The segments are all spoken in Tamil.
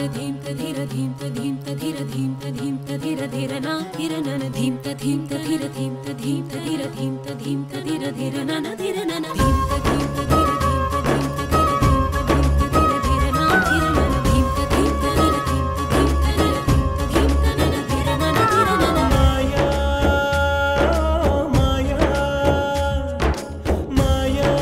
ததீம் ததிர தீம் ததீம் ததிர தீம் ததீம் ததிர திரனா திரனன தீம் ததீம் ததிர தீம் ததீம் ததிர தீம் ததீம் ததிர திரனன திரனன தீம் ததீம் ததிர தீம் ததீம் ததிர தீம் ததீம் ததிர திரனா திரனன தீம் ததீம் ததிர தீம் ததீம் ததிர தீம் ததீம் தனன திரனன திரனன மாயா மாயா மாயா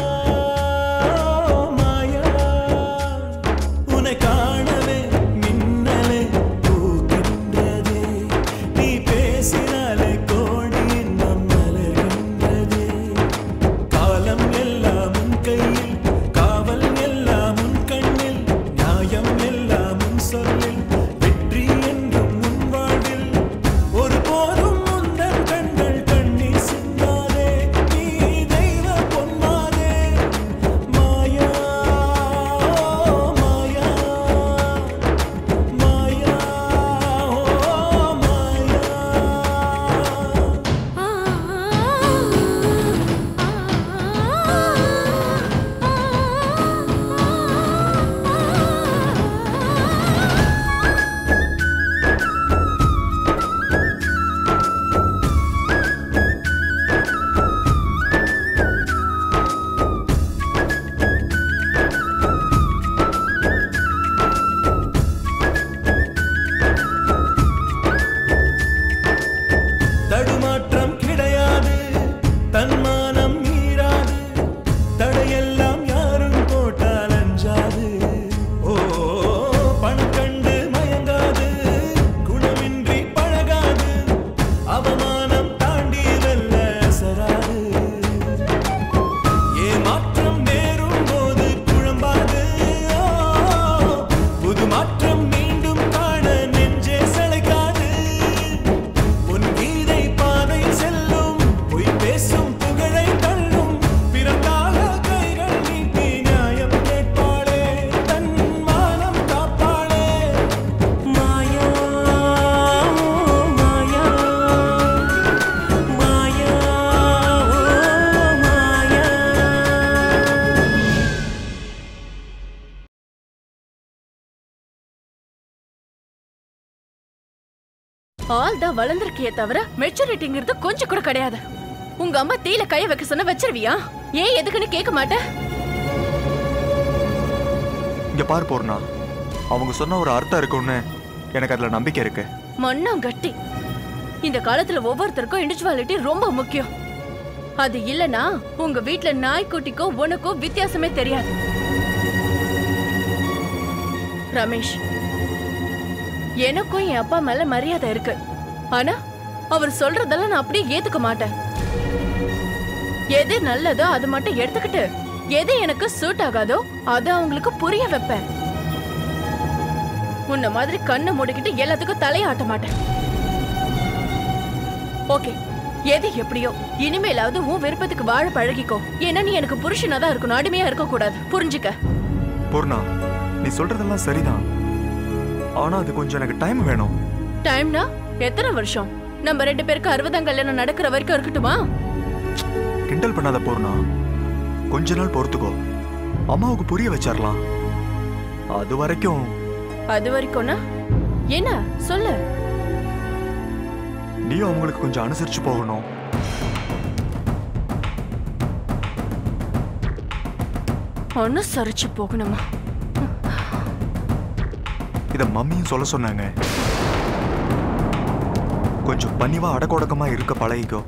மாயா உன்னை காணவே மின்னலே பூக்கின்றதே நீ பேசினாலே கோடி இன்பம் மலர்கின்றதே காலம் எல்லாம் உன் கையில் காவல் எல்லாம் உன் கண்ணில் நியாயம் எல்லாம் உன் சொல்லில் வெற்றி என்றும் உன் வாழ்வில் ஒருபோதும் உந்தன் கண்கள் கண்ணீர் சிந்தாதே நீ தெய்வ பொன்மாதே மாயா மாயா மாயா ஓ மாயா தடுமாற்றம் கிடையாது தன்மானம் மீறாது தடையெல்லாம் யாரும் போட்டால் அஞ்சாது ஓ பணம் கண்டு மயங்காது குணமின்றி பழகாது அவமானம் தாண்டி வெல்ல அசராது ஏமாற்றம் நேரும் போது குழம்பாது ஓ, புது மாற்றம் மீண்டும் காண நெஞ்சே சளைக்காது உன் கீதை பாதை செல்லும் பொய் பேசும் புகழை தள்ளும் பிறந்தால கைகள் நீட்டி நியாயம் கேட்பாளே தன் மானம் காப்பாளே மாயா மாயா மாயா ஓ மாயா ஆள் தான் வளர்ந்துருக்கியே தவிர மெச்சூரிட்டிங்கிறது கொஞ்சம் கூட கிடையாது உங்க அம்மா தீல கைய வைக்க சொன்ன வச்சிருவியா ஏன் எதுக்குன்னு கேட்க மாட்டேன் இங்க பாரு பூர்ணா அவங்க சொன்ன ஒரு அர்த்தம் இருக்கும்னு எனக்கு அதுல நம்பிக்கை இருக்கு மண்ணம் கட்டி இந்த காலத்துல ஒவ்வொருத்தருக்கும் இண்டிவிஜுவாலிட்டி ரொம்ப முக்கியம் அது இல்லனா உங்க வீட்ல நாய்க்குட்டிக்கோ உனக்கோ வித்தியாசமே தெரியாது ரமேஷ் எனக்கும் என் அப்பா மேல மரியாதை இருக்கு ஆனா அவர் சொல்றதெல்லாம் நான் அப்படியே ஏத்துக்க மாட்டேன் எது நல்லதோ அது மட்டும் எடுத்துக்கிட்டு எது எனக்கு சூட் ஆகாதோ அதை அவங்களுக்கு புரிய வைப்பேன் உன்ன மாதிரி கண்ணை மூடிக்கிட்டு எல்லாத்துக்கும் தலையாட்ட மாட்டேன் ஓகே எது எப்படியோ இனிமேலாவது உன் விருப்பத்துக்கு வாழ பழகிக்கோ ஏன்னா நீ எனக்கு புருஷனா தான் இருக்கணும் அடிமையா இருக்க கூடாது புரிஞ்சுக்க பூர்ணா நீ சொல்றதெல்லாம் சரிதான் ஆனா அது கொஞ்சம் எனக்கு டைம் வேணும் டைம்னா எத்தனை வருஷம் நம்ம ரெண்டு பேருக்கு அறுபதாம் கல்யாணம் நடக்கிற வரைக்கும் இருக்கட்டுமா கிண்டல் பண்ணாத பூர்ணா கொஞ்ச நாள் பொறுத்துக்கோ அம்மாவுக்கு புரிய வச்சிடலாம் அது வரைக்கும் அது வரைக்கும்னா என்ன சொல்லு நீயும் அவங்களுக்கு கொஞ்சம் அனுசரிச்சு போகணும் அனுசரிச்சு போகணுமா இத மம்மியும் சொல்ல சொன்னாங்க கொஞ்சம் பணிவா அடக்கொடக்கமா இருக்க பழகிக்கோ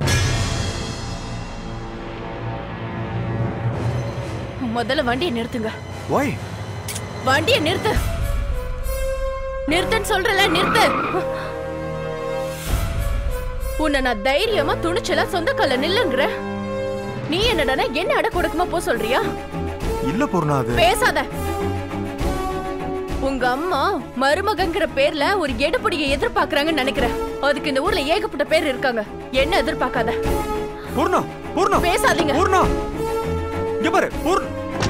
முதல்ல வண்டியை நிறுத்துங்க ஒய் வண்டியை நிறுத்து நிறுத்துன்னு சொல்றல நிறுத்து உன்னை நான் தைரியமா துணிச்சலா சொந்த கால நில்லுங்கிற நீ என்னடானா என்ன அட கொடுக்குமா போ சொல்றியா இல்ல பூர்ணா அது பேசாத உங்க அம்மா மருமகங்கிற பேர்ல ஒரு எடுப்படியை எதிர்பார்க்கறாங்கன்னு நினைக்கிறேன் அதுக்கு இந்த ஊர்ல ஏகப்பட்ட பேர் இருக்காங்க என்ன எதிர்பார்க்காத பூர்ணா பூர்ணா பேசாதீங்க பூர்ணா இங்க பாரு பூர்ணா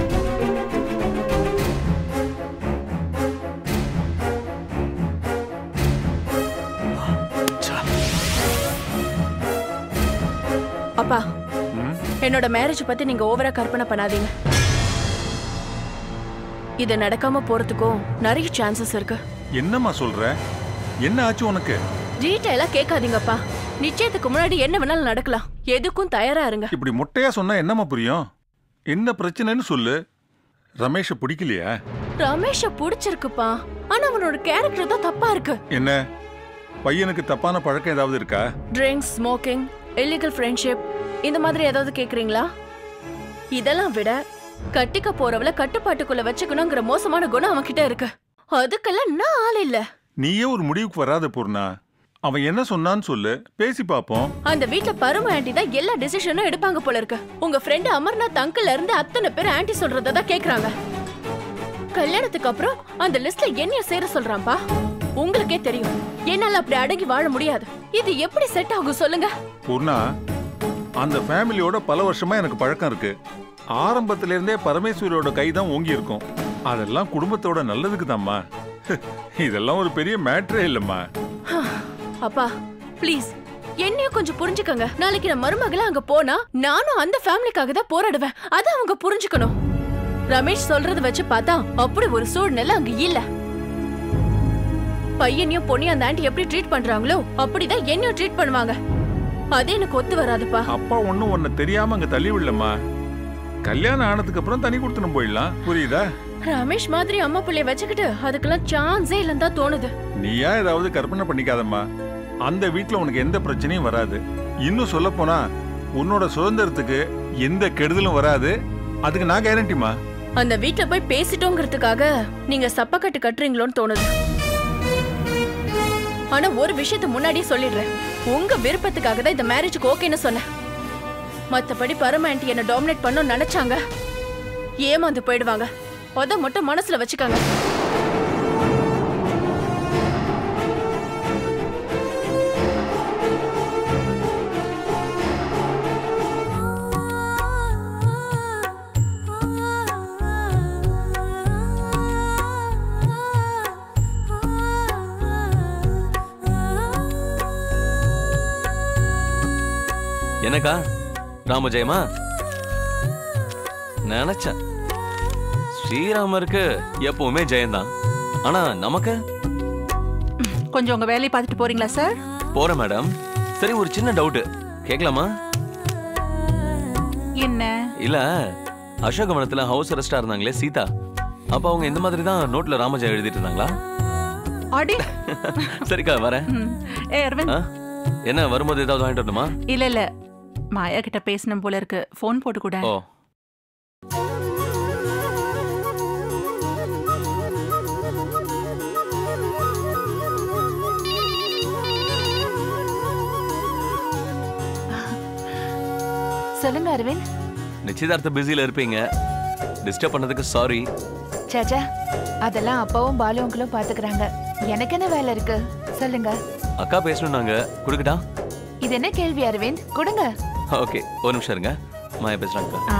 அப்பா என்னோட மேரேஜ் பத்தி நீங்க ஓவரா கற்பனை பண்ணாதீங்க இது நடக்காம போறதுக்கும் நிறைய சான்சஸ் இருக்கு என்னம்மா சொல்ற என்ன ஆச்சு உனக்கு டீட்டெயிலா கேட்காதீங்கப்பா நிச்சயத்துக்கு முன்னாடி என்ன வேணாலும் நடக்கலாம் எதுக்கும் தயாரா இருங்க இப்படி மொட்டையா சொன்னா என்னம்மா புரியும் என்ன பிரச்சனைன்னு சொல்லு ரமேஷ பிடிக்கலையா ரமேஷ புடிச்சிருக்குப்பா ஆனா அவனோட கேரக்டர் தான் தப்பா இருக்கு என்ன பையனுக்கு தப்பான பழக்கம் ஏதாவது இருக்கா ட்ரிங்க்ஸ் ஸ்மோக்கிங் இல்லீகல் ஃப்ரெண்ட்ஷிப் இந்த மாதிரி ஏதாவது கேக்குறீங்களா இதெல்லாம் விட கட்டிக்க போறவள கட்டுப்பாட்டுக்குள்ள வச்சுக்கணுங்கிற மோசமான குணம் அவன் கிட்ட இருக்கு அதுக்கெல்லாம் நான் ஆள் இல்ல நீயே ஒரு முடிவுக்கு வராத பூர்ணா அவன் என்ன சொன்னான்னு சொல்லு பேசி பாப்போம் அந்த வீட்ல பரம ஆண்டி தான் எல்லா டிசிஷனும் எடுப்பாங்க போல இருக்கு உங்க ஃப்ரெண்ட் அமர்நாத் அங்கிள் இருந்து அத்தனை பேர் ஆன்ட்டி சொல்றத தான் கேக்குறாங்க கல்யாணத்துக்கு அப்புறம் அந்த லிஸ்ட்ல என்னைய சேர சொல்றான்பா உங்களுக்கே தெரியும் என்னால அப்படி அடங்கி வாழ முடியாது இது எப்படி செட் ஆகும் சொல்லுங்க பூர்ணா அந்த ஃபேமிலியோட பல வருஷமா எனக்கு பழக்கம் இருக்கு ஆரம்பத்துல இருந்தே பரமேஸ்வரியோட கை தான் ஓங்கி இருக்கும் அதெல்லாம் குடும்பத்தோட நல்லதுக்கு தாம்மா இதெல்லாம் ஒரு பெரிய மேட்ரே இல்லம்மா அப்பா ப்ளீஸ் என்னையும் கொஞ்சம் புரிஞ்சுக்கங்க நாளைக்கு நான் மருமகளா அங்க போனா நானும் அந்த ஃபேமிலிக்காக தான் போராடுவேன் அத அவங்க புரிஞ்சுக்கணும் ரமேஷ் சொல்றத வச்சு பார்த்தா அப்படி ஒரு சூழ்நிலை அங்க இல்ல பையனையும் பொண்ணையும் அந்த ஆண்டி எப்படி ட்ரீட் பண்றாங்களோ அப்படிதான் என்னையும் ட்ரீட் பண்ணுவாங்க அது எனக்கு ஒத்து வராதுப்பா அப்பா ஒண்ணும் உன்னை தெரியாம அங்க தள்ளி விடலம்மா கல்யாணம் ஆனதுக்கு அப்புறம் தனி கொடுத்துன்னு போயிடலாம் புரியுதா ரமேஷ் மாதிரி அம்மா பிள்ளைய வச்சுக்கிட்டு அதுக்கெல்லாம் சான்ஸே இல்லைன்னு தான் தோணுது நீயா ஏதாவது கற்பனை பண்ணிக்காதம்மா அந்த வீட்ல உனக்கு எந்த பிரச்சனையும் வராது இன்னும் சொல்ல போனா உன்னோட சுதந்திரத்துக்கு எந்த கெடுதலும் வராது அதுக்கு நான் கேரண்டிமா அந்த வீட்ல போய் பேசிட்டோங்கிறதுக்காக நீங்க சப்பக்கட்டு கட்டுறீங்களோன்னு தோணுது ஆனா ஒரு விஷயத்த முன்னாடியே சொல்லிடுறேன் உங்க விருப்பத்துக்காக தான் இந்த மேரேஜுக்கு ஓகேன்னு சொன்னேன் மத்தபடி பரம ஆண்டி என்ன டாமினேட் பண்ண நினைச்சாங்க ஏமாந்து போயிடுவாங்க அத மட்டும் மனசுல வச்சுக்கோங்க எனக்கா ராமஜெயமா நினைச்சேன் ஸ்ரீராமருக்கு எப்பவுமே ஜெயந்தான் ஆனா நமக்கு கொஞ்சம் உங்க வேலையை பார்த்துட்டு போறீங்களா சார் போறேன் மேடம் சரி ஒரு சின்ன டவுட் கேட்கலாமா என்ன இல்ல அசோகவனத்துல ஹவுஸ் அரெஸ்டா இருந்தாங்களே சீதா அப்ப அவங்க இந்த மாதிரி தான் நோட்ல ராமஜெயம் எழுதிட்டு இருந்தாங்களா அடி சரிக்கா வரேன் ம். ஏ அரவிந்த் ஆ? என்ன வரும்போது ஏதாவது வாங்கிட்டு வரணுமா இல்ல இல்ல மாயா கிட்ட பேசணும் போல இருக்கு ஃபோன் போட்டு கூட ஓ சொல்லுங்க அரவிந்த் நிச்சயதார்த்த பிஸியில இருப்பீங்க டிஸ்டர்ப் பண்ணதுக்கு சாரி சாச்சா அதெல்லாம் அப்பாவும் பாலு உங்களும் பாத்துக்கறாங்க எனக்கு என்ன வேலை இருக்கு சொல்லுங்க அக்கா பேசணும்னாங்க கொடுக்கட்டா இது என்ன கேள்வி அரவிந்த் கொடுங்க ஓகே ஒரு நிமிஷம் இருங்க மாயா பேசுறாங்க ஆ.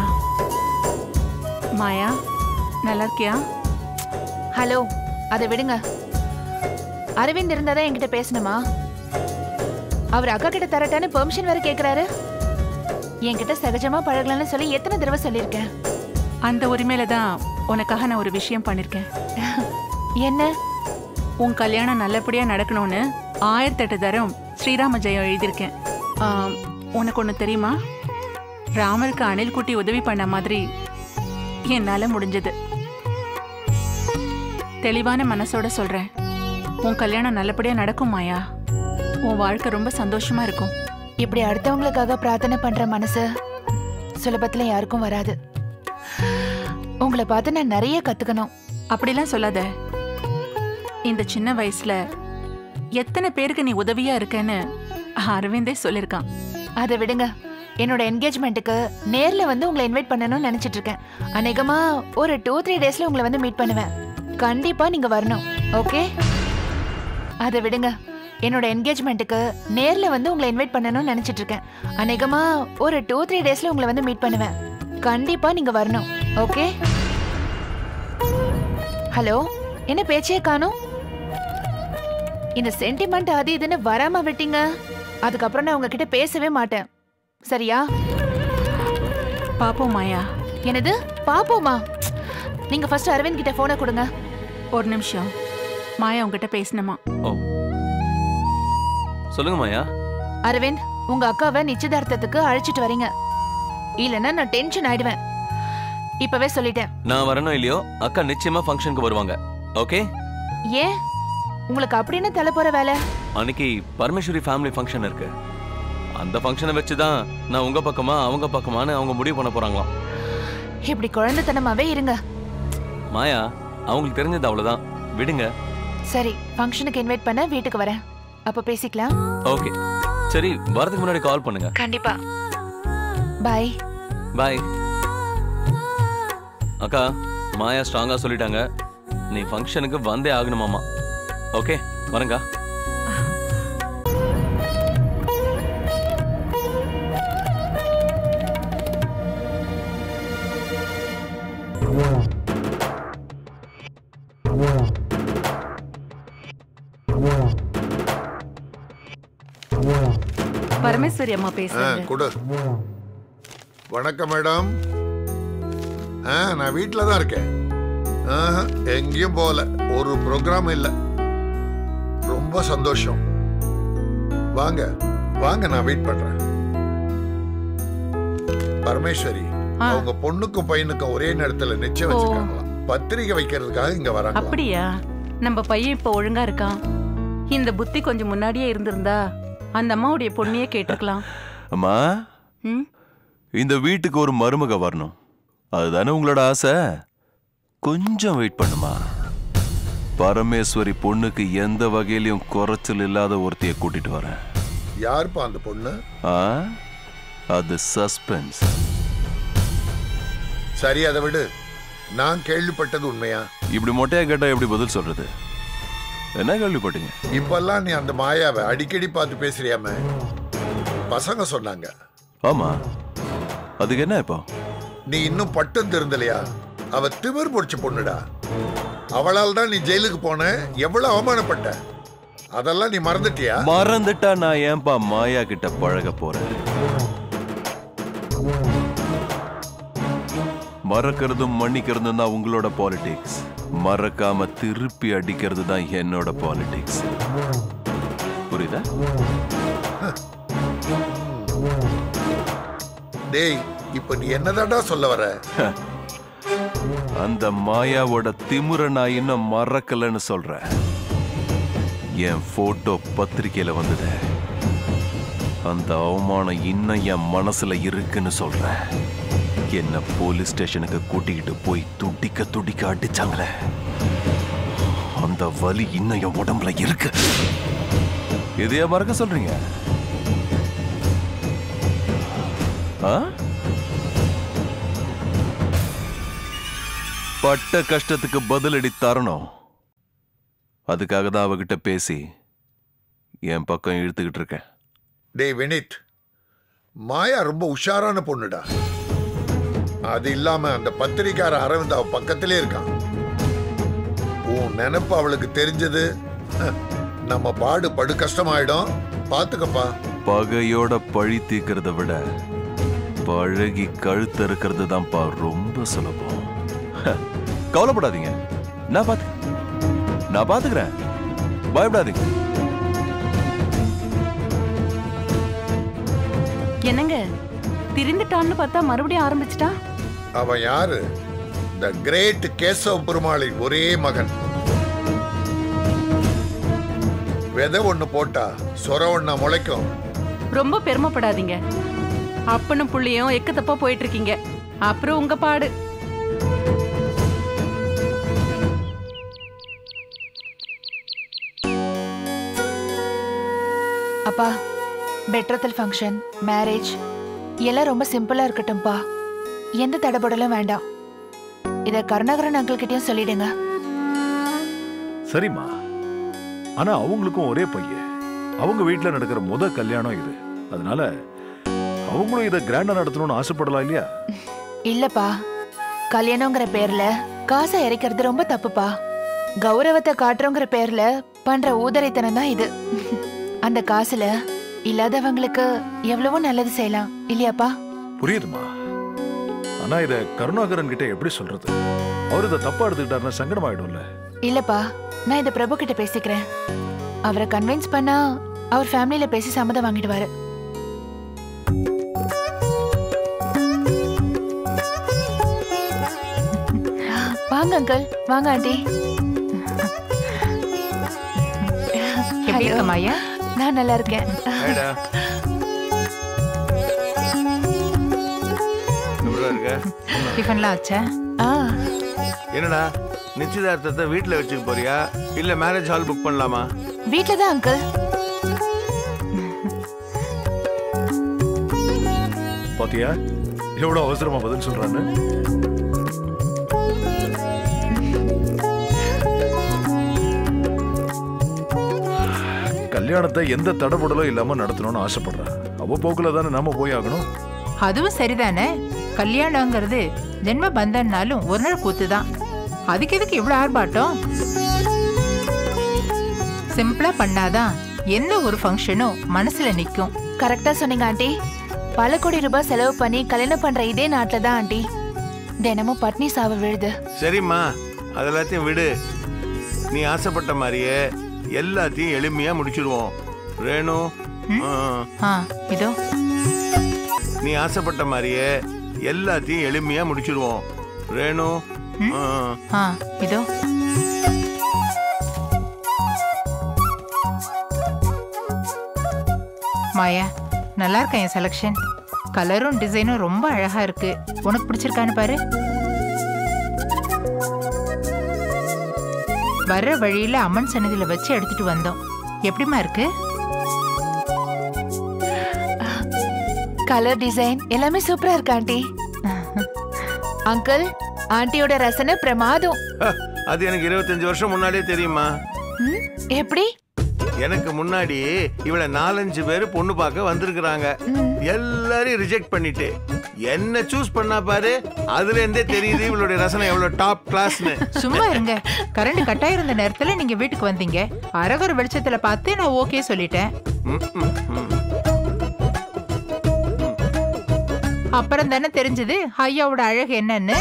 மாயா நல்லா இருக்கியா ஹலோ அதை விடுங்க அரவிந்த் இருந்தாதான் என்கிட்ட பேசணுமா அவர் அக்கா கிட்ட தரட்டான்னு பெர்மிஷன் வேற கேக்குறாரு என்கிட்ட சகஜமா பழகலாம்னு சொல்லி எத்தனை தடவை சொல்லியிருக்கேன் அந்த உரிமையில தான் உனக்காக நான் ஒரு விஷயம் பண்ணிருக்கேன் என்ன உன் கல்யாணம் நல்லபடியா நடக்கணும்னு ஆயிரத்தெட்டு தரம் ஸ்ரீராம ஜெயம் எழுதியிருக்கேன் ஆ, உனக்கு ஒன்று தெரியுமா ராமருக்கு அணில் குட்டி உதவி பண்ண மாதிரி என்னால முடிஞ்சது தெளிவான மனசோட சொல்றேன் உன் கல்யாணம் நல்லபடியா நடக்கும் மாயா உன் வாழ்க்கை ரொம்ப சந்தோஷமா இருக்கும் இப்படி அடுத்தவங்களுக்காக பிரார்த்தனை பண்ற மனசு சுலபத்துல யாருக்கும் வராது உங்களை பார்த்து நான் நிறைய கத்துக்கணும் அப்படிலாம் சொல்லாத இந்த சின்ன வயசுல எத்தனை பேருக்கு நீ உதவியா இருக்கேன்னு அரவிந்தே சொல்லியிருக்கான் அதை விடுங்க என்னோட என்கேஜ்மெண்ட்டுக்கு நேர்ல வந்து உங்களை இன்வைட் பண்ணணும்னு நினைச்சிட்டு இருக்கேன் அநேகமா ஒரு டூ த்ரீ டேஸ்ல உங்களை வந்து மீட் பண்ணுவேன் கண்டிப்பா நீங்க வரணும் ஓகே அதை விடுங்க என்னோட என்கேஜ்மெண்ட்டுக்கு நேர்ல வந்து உங்களை இன்வைட் பண்ணணும்னு நினைச்சிட்டு இருக்கேன் அநேகமா ஒரு டூ த்ரீ டேஸ்ல உங்களை வந்து மீட் பண்ணுவேன் கண்டிப்பா நீங்க வரணும் ஓகே ஹலோ என்ன பேச்சே காணும் இந்த சென்டிமெண்ட் அது இதுன்னு வராம விட்டீங்க அதுக்கப்புறம் நான் உங்ககிட்ட பேசவே மாட்டேன் சரியா பாப்போம் மாயா என்னது பாப்போமா நீங்க ஃபர்ஸ்ட் அரவிந்த் கிட்ட போனை கொடுங்க ஒரு நிமிஷம் மாயா உங்ககிட்ட பேசணுமா ஓ சொல்லுங்க மாயா அரவிந்த் உங்க அக்காவை நிச்சயதார்த்தத்துக்கு அழைச்சிட்டு வரீங்க இல்லைன்னா நான் டென்ஷன் ஆயிடுவேன் இப்பவே சொல்லிட்டேன் நான் வரணும் இல்லையோ அக்கா நிச்சயமா ஃபங்க்ஷனுக்கு வருவாங்க ஓகே ஏன் உங்களுக்கு அப்படின்னு தலை போற வேலை அன்னைக்கு பரமேஸ்வரி ஃபேமிலி ஃபங்க்ஷன் இருக்கு அந்த ஃபங்க்ஷனை வச்சு தான் நான் உங்க பக்கமா அவங்க பக்கமான்னு அவங்க முடிவு பண்ண போறாங்களாம் இப்படி குழந்தைத்தனமாவே இருங்க மாயா அவங்களுக்கு தெரிஞ்சது அவ்வளவுதான் விடுங்க சரி ஃபங்க்ஷனுக்கு இன்வைட் பண்ண வீட்டுக்கு வரேன் அப்ப பேசிக்கலாம் ஓகே சரி வரதுக்கு முன்னாடி கால் பண்ணுங்க கண்டிப்பா பாய் பாய் அக்கா மாயா ஸ்ட்ராங்கா சொல்லிட்டாங்க நீ ஃபங்க்ஷனுக்கு வந்தே ஆகணுமாமா ஓகே வரேங்க பரமேஸ்வரி அம்மா ஆ பேசுறேன் கொடு வணக்கம் மேடம் ஆ நான் வீட்டில் தான் இருக்கேன் ஆஹா, எங்கேயும் போகல ஒரு ப்ரோக்ராம் இல்லை ரொம்ப சந்தோஷம் வாங்க வாங்க நான் வெயிட் பண்றேன் பரமேஸ்வரி ஆ. அவங்க பொண்ணுக்கும் பையனுக்கும் ஒரே நேரத்துல நிச்சயம் ஓ. வச்சிருக்காங்களாம் பத்திரிக்கை வைக்கிறதுக்காக இங்க வராங்க அப்படியா நம்ம பையன் இப்ப ஒழுங்கா இருக்கான் இந்த புத்தி கொஞ்சம் முன்னாடியே இருந்திருந்தா அந்த அம்மாவுடைய பொண்ணையே கேட்டிருக்கலாம் அம்மா ம் இந்த வீட்டுக்கு ஒரு மருமக வரணும் அதுதானே உங்களோட ஆசை கொஞ்சம் வெயிட் பண்ணுமா பரமேஸ்வரி பொண்ணுக்கு எந்த வகையிலையும் குறைச்சல் இல்லாத ஒருத்தைய கூட்டிட்டு வரேன் யாருப்பா அந்த பொண்ணு ஆ அது சஸ்பென்ஸ் சரி அதை விடு நான் கேள்விப்பட்டது உண்மையா இப்படி மொட்டையா கேட்டா எப்படி பதில் சொல்றது என்ன கேள்விப்பட்டீங்க இப்பெல்லாம் நீ அந்த மாயாவை அடிக்கடி பார்த்து பேசுறியாம பசங்க சொன்னாங்க ஆமா அதுக்கு என்ன இப்போ நீ இன்னும் பட்டம் திருந்தலையா அவ திமிர் பிடிச்ச பொண்ணுடா அவளால் தான் நீ ஜெயிலுக்கு போன எவ்வளவு அவமானப்பட்ட அதெல்லாம் நீ மறந்துட்டியா மறந்துட்டா நான் ஏன்பா மாயா கிட்ட பழக போறேன் மறக்கிறதும் மன்னிக்கிறதும் தான் உங்களோட பாலிடிக்ஸ் மறக்காம திருப்பி அடிக்கிறது தான் என்னோட பாலிடிக்ஸ் புரியுதா டேய் இப்ப நீ என்னதாடா சொல்ல வர அந்த மாயாவோட திமிர நான் இன்னும் மறக்கலன்னு சொல்றேன் என் போட்டோ பத்திரிக்கையில வந்தது அந்த அவமானம் இன்னும் என் மனசுல இருக்குன்னு சொல்றேன் என்ன போலீஸ் ஸ்டேஷனுக்கு கூட்டிக்கிட்டு போய் துடிக்க துடிக்க அடிச்சாங்களே அந்த வலி இன்னும் என் உடம்புல இருக்கு இதைய மறக்க சொல்றீங்க ஆ பட்ட கஷ்டத்துக்கு பதிலடி தரணும் அதுக்காக தான் அவகிட்ட பேசி என் பக்கம் இழுத்துக்கிட்டு இருக்கேன் டேய் வினித் மாயா ரொம்ப உஷாரான பொண்ணுடா அது இல்லாம அந்த பத்திரிக்கார அரவிந்த் அவ பக்கத்திலே இருக்கான் உன் நினைப்பு அவளுக்கு தெரிஞ்சது ஹ, நம்ம பாடு படு கஷ்டமாயிடும் பாத்துக்கப்பா பகையோட பழி தீக்கிறத விட பழகி கழுத்து இருக்கிறது தான்ப்பா ரொம்ப சுலபம் ஹ, கவலைப்படாதீங்க நான் பாத்து நான் பாத்துக்கிறேன் பயப்படாதீங்க என்னங்க திரிந்துட்டான்னு பார்த்தா மறுபடியும் ஆரம்பிச்சிட்டா அவன் யாரு த கிரேட் கேசவ பெருமாளின் ஒரே மகன் விதை ஒண்ணு போட்டா சொர ஒண்ணா முளைக்கும் ரொம்ப பெருமைப்படாதீங்க அப்பனும் புள்ளியும் எக்கு தப்பா போயிட்டு இருக்கீங்க அப்புறம் உங்க பாடு அப்பா பெட்ரத்தல் ஃபங்க்ஷன் மேரேஜ் எல்லாம் ரொம்ப சிம்பிளா இருக்கட்டும்பா எந்த தடபடலும் வேண்டாம் இத கருணாகரன் அங்கிள் கிட்டயும் சொல்லிடுங்க சரிம்மா ஆனா அவங்களுக்கும் ஒரே பையன் அவங்க வீட்ல நடக்கிற முத கல்யாணம் இது அதனால அவங்களும் இதை கிராண்டா நடத்தணும்னு ஆசைப்படலாம் இல்லையா இல்லப்பா கல்யாணங்கிற பேர்ல காசை இறைக்கிறது ரொம்ப தப்புப்பா கௌரவத்தை காட்டுறோங்கிற பேர்ல பண்ற ஊதரைத்தனம் தான் இது அந்த காசுல இல்லாதவங்களுக்கு எவ்வளவோ நல்லது செய்யலாம் இல்லையாப்பா புரியுதுமா ஆனா இத கருணாகரன் கிட்ட எப்படி சொல்றது அவர் இதை தப்பா எடுத்துக்கிட்டாருன்னா சங்கடமாயிடும்ல இல்லப்பா நான் இதை பிரபு கிட்ட பேசிக்கிறேன் அவரை கன்வின்ஸ் பண்ணா அவர் ஃபேமிலியில பேசி சம்மதம் வாங்கிடுவாரு வாங்க அங்கிள் வாங்க ஆண்டி எப்படி இருக்க மாயா நான் நல்லா இருக்கேன் ஏடா எப்படிடா இருக்க டிஃபன்லாம் ஆச்சா ஆ என்னடா நிச்சயதார்த்தத்தை வீட்டில் வச்சுக்க போறியா இல்ல மேரேஜ் ஹால் புக் பண்ணலாமா வீட்ல தான் அங்கிள் பாத்தியா எவ்வளவு அவசரமா பதில் சொல்றான்னு கல்யாணத்தை எந்த தடபுடலும் இல்லாம நடத்தணும்னு ஆசைப்படுறா அவ போக்குல தானே நாம போய் ஆகணும் அதுவும் சரிதானே கல்யாணங்கிறது ஜென்ம பந்தன்னாலும் ஒரு நாள் கூத்து தான் அதுக்கு எதுக்கு இவ்வளவு ஆர்ப்பாட்டம் சிம்பிளா பண்ணாதான் எந்த ஒரு ஃபங்க்ஷனும் மனசுல நிக்கும் கரெக்டா சொன்னீங்க ஆண்டி பல கோடி ரூபாய் செலவு பண்ணி கல்யாணம் பண்ற இதே நாட்டுல தான் ஆண்டி தினமும் பட்னி சாவு விழுது சரிம்மா அதெல்லாத்தையும் விடு நீ ஆசைப்பட்ட மாதிரியே எல்லாத்தையும் எளிமையா முடிச்சிடுவோம் ரேணு ஆ, ஆ இதோ நீ ஆசைப்பட்ட மாதிரியே எல்லாத்தையும் எளிமையா முடிச்சிடுவோம் ரேணு ஆ, ஆ இதோ மாயா நல்லா இருக்கா என் செலெக்ஷன் கலரும் டிசைனும் ரொம்ப அழகா இருக்கு உனக்கு பிடிச்சிருக்கான்னு பாரு வர்ற வழியில அம்மன் சன்னதியில வச்சு எடுத்துட்டு வந்தோம் எப்படிம்மா இருக்கு கலர் டிசைன் எல்லாமே சூப்பரா இருக்கு ஆண்டி அங்கிள் ஆண்டியோட ரசனை பிரமாதம் ஹ, அது எனக்கு இருபத்தஞ்சு வருஷம் முன்னாடியே தெரியுமா ம், எப்படி எனக்கு முன்னாடி இவள நாலஞ்சு பேர் பொண்ணு பார்க்க வந்திருக்கிறாங்க எல்லாரையும் ரிஜெக்ட் பண்ணிட்டு என்ன சூஸ் பண்ணா பாரு அதுல இருந்தே தெரியுது இவளுடைய ரசனை எவ்வளவு டாப் கிளாஸ்னு சும்மா இருங்க கரண்ட் கட்டாயிருந்த இருந்த நேரத்துல நீங்க வீட்டுக்கு வந்தீங்க அரகர வெளிச்சத்துல பார்த்து நான் ஓகே சொல்லிட்டேன் ம், ம், ம். அப்புறம் தானே தெரிஞ்சது ஐயாவோட அழகு என்னன்னு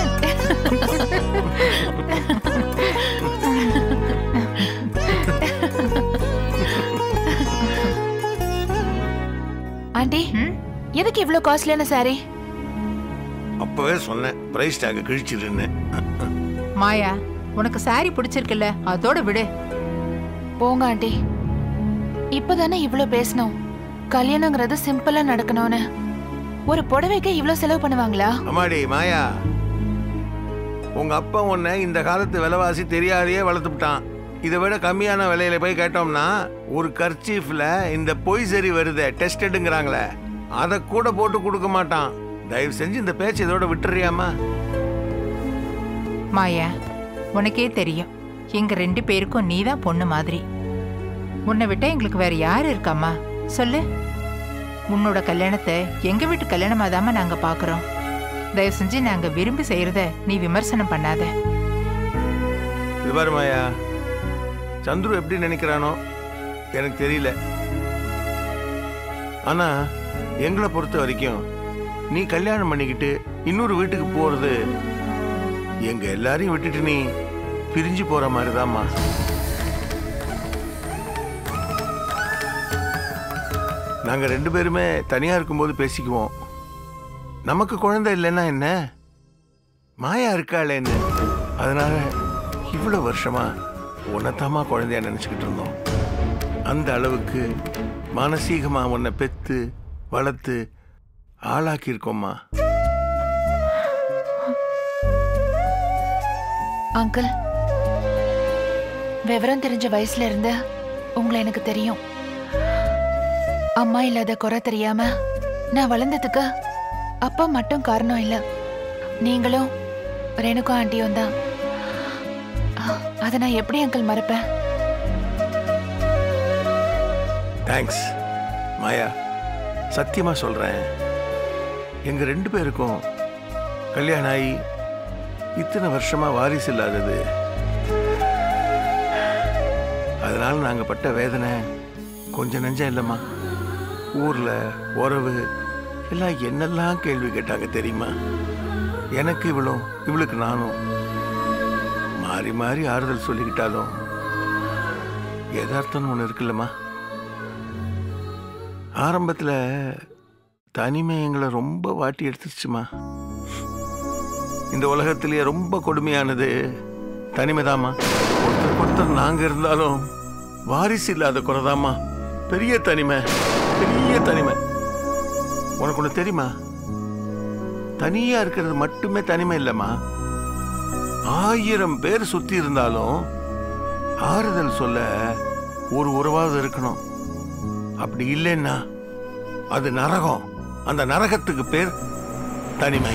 ஆண்டி எதுக்கு இவ்ளோ காஸ்ட்லியான சாரி அப்பவே சொன்னேன் பிரைஸ் டேக் கிழிச்சிருன்னு மாயா உனக்கு சாரி பிடிச்சிருக்குல்ல அதோட விடு போங்க ஆண்டி இப்பதானே இவ்ளோ பேசணும் கல்யாணங்கிறது சிம்பிளா நடக்கணும்னு ஒரு புடவைக்கு இவ்ளோ செலவு பண்ணுவாங்களா அம்மாடி மாயா உங்க அப்பா உன்னை இந்த காலத்து விலைவாசி தெரியாதையே வளர்த்துட்டான் இதை விட கம்மியான விலையில போய் கேட்டோம்னா ஒரு கர்ச்சீஃப்ல இந்த பொய் சரி வருதே டெஸ்டடுங்கிறாங்களே அதை கூட போட்டு கொடுக்க மாட்டான் தயவு செஞ்சு இந்த பேச்சு இதோட விட்டுறியாமா மாயா உனக்கே தெரியும் எங்க ரெண்டு பேருக்கும் நீதான் பொண்ணு மாதிரி உன்னை விட்டா எங்களுக்கு வேற யாரு இருக்காம்மா சொல்லு உன்னோட கல்யாணத்தை எங்க வீட்டு கல்யாணமாதாம நாங்க பாக்குறோம் தயவு செஞ்சு நாங்க விரும்பி செய்யறத நீ விமர்சனம் பண்ணாத இது பாரு மாயா சந்துரு எப்படி நினைக்கிறானோ எனக்கு தெரியல ஆனா எங்களை பொறுத்த வரைக்கும் நீ கல்யாணம் பண்ணிக்கிட்டு இன்னொரு வீட்டுக்கு போறது எங்க எல்லாரையும் விட்டுட்டு நீ பிரிஞ்சு போற மாதிரிதாம்மா நாங்க ரெண்டு பேருமே தனியா இருக்கும்போது பேசிக்குவோம் நமக்கு குழந்தை இல்லைன்னா என்ன மாயா இருக்காளேன்னு அதனால இவ்வளவு வருஷமா உன்னைத்தாமா குழந்தையா நினைச்சுக்கிட்டு இருந்தோம் அந்த அளவுக்கு மானசீகமா உன்னை பெத்து வளர்த்து ஆளாக்கி இருக்கோம்மா அங்கிள் விவரம் தெரிஞ்ச வயசுல இருந்து உங்களை எனக்கு தெரியும் அம்மா இல்லாத குறை தெரியாம நான் வளர்ந்ததுக்கு அப்பா மட்டும் காரணம் இல்ல நீங்களும் ரேணுகா ஆண்டியும் தான் அதை நான் எப்படி அங்கிள் மறப்பேன் தேங்க்ஸ் மாயா சத்தியமா சொல்றேன் எங்க ரெண்டு பேருக்கும் கல்யாணம் ஆகி இத்தனை வருஷமா வாரிசு இல்லாதது அதனால நாங்க பட்ட வேதனை கொஞ்சம் நெஞ்சம் இல்லைம்மா ஊர்ல உறவு எல்லாம் என்னெல்லாம் கேள்வி கேட்டாங்க தெரியுமா எனக்கு இவளும் இவளுக்கு நானும் மாறி மாறி ஆறுதல் சொல்லிக்கிட்டாலும் யதார்த்தம்னு ஒன்று இருக்குல்லம்மா ஆரம்பத்தில் தனிமை எங்களை ரொம்ப வாட்டி எடுத்துருச்சுமா இந்த உலகத்திலேயே ரொம்ப கொடுமையானது தனிமைதாம்மா ஒருத்தருக்கு ஒருத்தர் நாங்கள் இருந்தாலும் வாரிசு இல்லாத குறைதாம்மா பெரிய தனிமை பெரிய தனிமை உனக்கு ஒன்று தெரியுமா தனியா இருக்கிறது மட்டுமே தனிமை இல்லைம்மா ஆயிரம் பேர் சுத்தி இருந்தாலும் ஆறுதல் சொல்ல ஒரு உறவாவது இருக்கணும் அப்படி இல்லைன்னா அது நரகம் அந்த நரகத்துக்கு பேர் தனிமை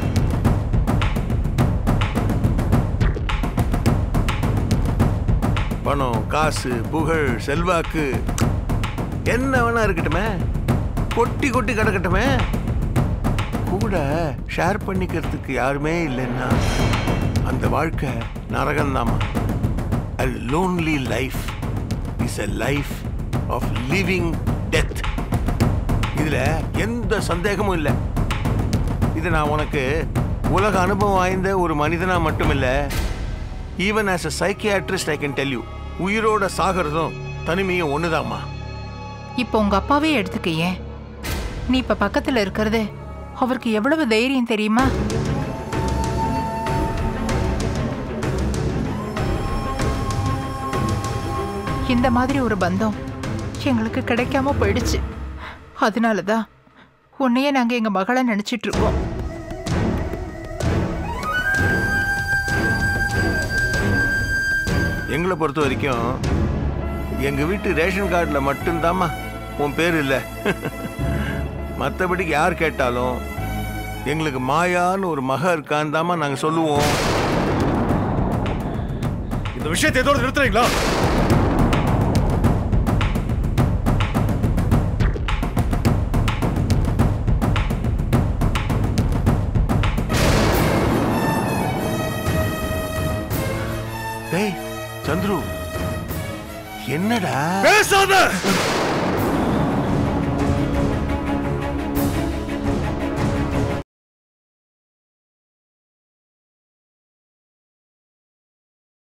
பணம் காசு புகழ் செல்வாக்கு என்ன வேணா இருக்கட்டுமே கொட்டி கொட்டி கிடக்கட்டுமே கூட ஷேர் பண்ணிக்கிறதுக்கு யாருமே இல்லைன்னா அந்த வாழ்க்கை நரகம்தாம்மா a lonely life is a life of living death இதுல எந்த சந்தேகமும் இல்லை இது நான் உனக்கு உலக அனுபவம் வாய்ந்த ஒரு மனிதனா மட்டும் இல்ல even as a psychiatrist I can tell you உயிரோட சாகிறதும் தனிமையும் ஒண்ணுதாம்மா இப்போ உங்க அப்பாவே எடுத்துக்க ஏன் நீ இப்ப பக்கத்துல இருக்கிறது அவருக்கு எவ்வளவு தைரியம் தெரியுமா இந்த மாதிரி ஒரு பந்தம் எங்களுக்கு கிடைக்காம போயிடுச்சு அதனால தான் உன்னையே நாங்க எங்க மகளை நினைச்சிட்டு இருக்கோம் எங்களை பொறுத்த வரைக்கும் எங்க வீட்டு ரேஷன் கார்டில் மட்டும்தாம்மா உன் பேர் இல்லை மற்றபடிக்கு யார் கேட்டாலும் எங்களுக்கு மாயான்னு ஒரு மக இருக்கான்னு தாம்மா நாங்கள் சொல்லுவோம் இந்த விஷயத்தை எதோட நிறுத்துறீங்களா டேய் சந்துரு என்னடா பேசாத